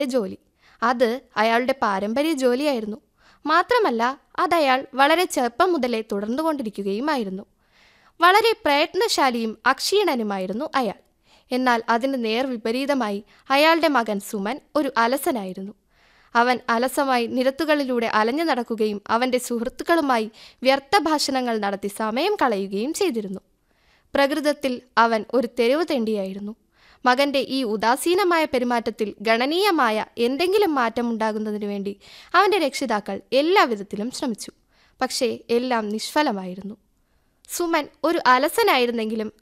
ജോലി അത് അയാളുടെ പാരമ്പര്യ ജോലിയായിരുന്നു മാത്രമല്ല അതയാൾ വളരെ ചെറുപ്പം മുതലേ തുടർന്നുകൊണ്ടിരിക്കുകയുമായിരുന്നു വളരെ പ്രയത്നശാലിയും അക്ഷീണനുമായിരുന്നു അയാൾ എന്നാൽ അതിന് നേർ വിപരീതമായി അയാളുടെ മകൻ സുമൻ ഒരു അലസനായിരുന്നു അവൻ അലസമായി നിരത്തുകളിലൂടെ അലഞ്ഞു നടക്കുകയും അവൻ്റെ സുഹൃത്തുക്കളുമായി വ്യർത്ഥ ഭാഷണങ്ങൾ നടത്തി സമയം കളയുകയും ചെയ്തിരുന്നു പ്രകൃതത്തിൽ അവൻ ഒരു തെരുവ് തെണ്ടിയായിരുന്നു മകന്റെ ഈ ഉദാസീനമായ പെരുമാറ്റത്തിൽ ഗണനീയമായ എന്തെങ്കിലും മാറ്റമുണ്ടാകുന്നതിനു വേണ്ടി അവൻ്റെ രക്ഷിതാക്കൾ എല്ലാവിധത്തിലും ശ്രമിച്ചു പക്ഷേ എല്ലാം നിഷ്ഫലമായിരുന്നു സുമൻ ഒരു അലസനായിരുന്നെങ്കിലും